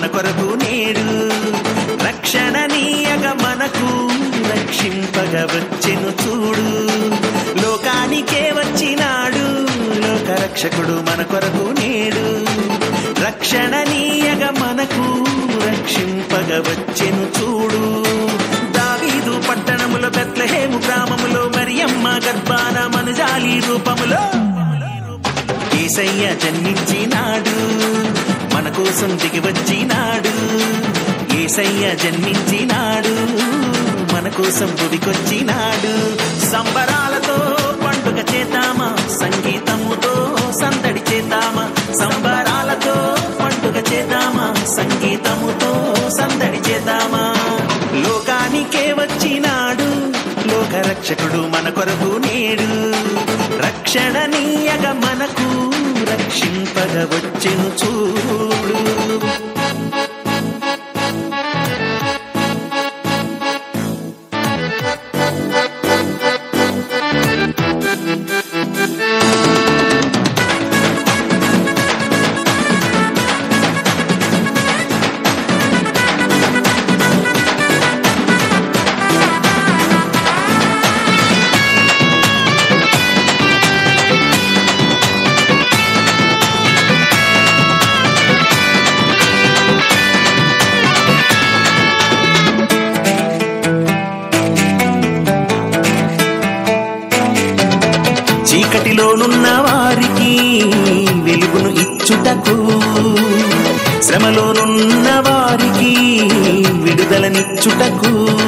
మన కొరకు నేడు రక్షణ నీయగ మనకు రక్షింపగ వచ్చెను చూడు లోకానికే వచ్చినాడు లోక రక్షకుడు మన కొరకు నేడు రక్షణ నీయగ మనకు రక్షింపగ వచ్చెను చూడు దావీదు పట్టణములో బెత్లహేము గ్రామములో మరియమ్మ గర్భాన మనుజాలి రూపములో ఏసయ్య జన్మించినాడు మన కోసం దిగి వచ్చినాడు ఏసయ్య జన్మించినాడు మన కోసం గుడికొచ్చినాడు సంబరాలతో పండుగ చేద్దామా సంగీతముతో సందడి చేద్దామా సంబరాలతో పండుగ చేద్దామా సంగీతముతో సందడి చేద్దామా లోకానికే వచ్చినాడు లోక రక్షకుడు మన కొరకు నేడు రక్షణ నీయగ మనకు రక్షింపగ వచ్చెను చూడు చీకటిలోనున్న వారికి వెలుగును ఇచ్చుటకు శ్రమలోనున్న వారికి విడుదలనిచ్చుటకు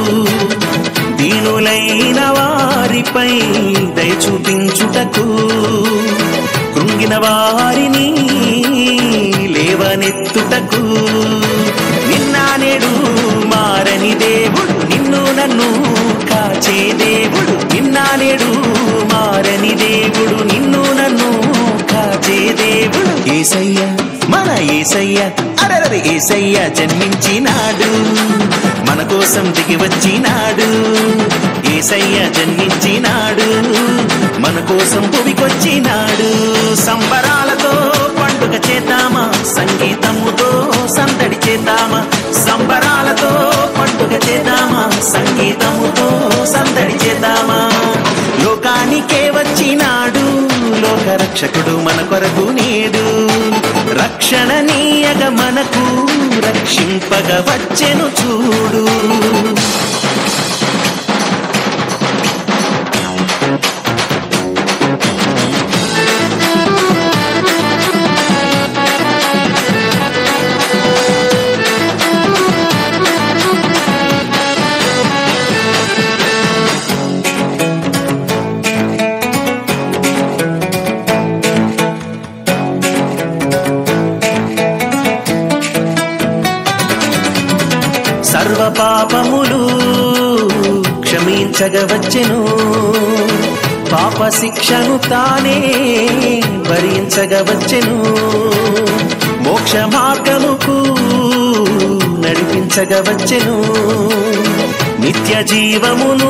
దీనులైన వారిపై దయ చూపించుటకు కృంగిన వారిని లేవనెత్తుటకు నిన్న నేడు మారని దేవుడు నిన్ను నన్ను కాచే దేవుడు నిన్న నేడు మారని దేవుడు నిన్ను నన్ను కాచే దేవుడు ఏసయ్య మన ఏసయ్య అరరరి ఏసయ్య జన్మించినాడు మన కోసం దిగి వచ్చినాడు ఏసయ్య జన్మించినాడు మన కోసం భువికొచ్చినాడు సంబరాలతో పండుగ చేద్దామా సంగీతముతో సందడి చేద్దామా సంబరాలతో పండుగ చేద్దామా సంగీతముతో సందడి చేద్దామా లోకానికే వచ్చినాడు లోక రక్షకుడు మన కొరకు నేడు రక్షణ నీయగ మనకు రక్షింపగ వచ్చెను చూడు సర్వ పాపములు క్షమించగవచ్చెను పాప శిక్షను తానే భరించగవచ్చెను మోక్ష మార్గముకు నడిపించగవచ్చెను నిత్య జీవమును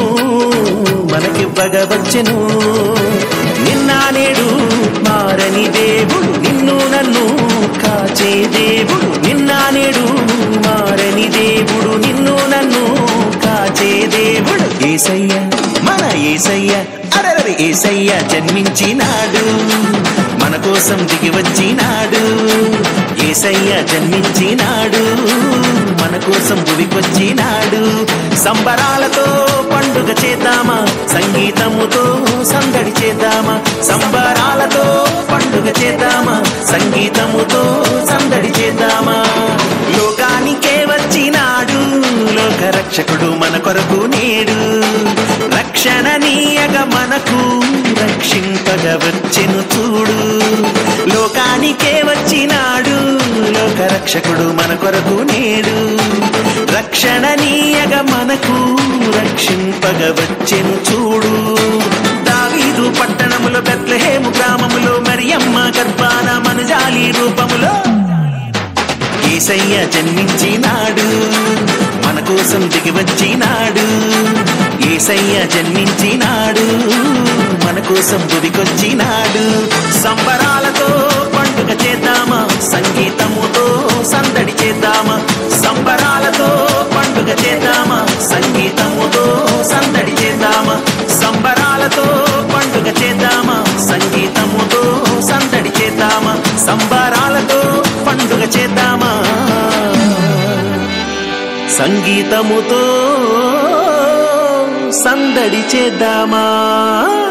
మనకివ్వగవచ్చెను నిన్న నేడు మారని దేవుడు నిన్ను నన్ను కాచే దేవుడు నిన్న నేడు మారని దేవుడు నిన్ను నన్ను కాచే దేవుడు ఏసయ్య మన ఏసయ్య అరరరి ఏసయ్య జన్మించినాడు మన కోసం దిగి వచ్చినాడు ఏసయ్య జన్మించినాడు మన కోసం భువికొచ్చినాడు సంబరాలతో పండుగ చేద్దామా సంగీతముతో సందడి చేద్దామా సంబరాలతో పండుగ చేద్దామా సంగీతముతో సందడి చేద్దామా లోకానికే వచ్చినాడు లోక రక్షకుడు మన కొరకు నేడు రక్షణ నీయగ మనకు రక్షింపగ వచ్చెను చూడు లోకానికే వచ్చినాడు లోక రక్షకుడు మన కొరకు నేడు రక్షణ నీయగ మనకు రక్షింపగ వచ్చెను చూడు దావీదు పట్టణములో బెత్లహేము గ్రామములో మరియమ్మ గర్భాన మనుజాలి రూపములో ఏసయ్య జన్మించినాడు మన కోసం దిగి వచ్చినాడు ఏసయ్య జన్మించినాడు మన కోసం గుడికొచ్చినాడు సంబరాలతో పండుగ చేద్దామా సంగీతముతో సందడి చేద్దాం సంగీతముతో సందడి చేద్దామా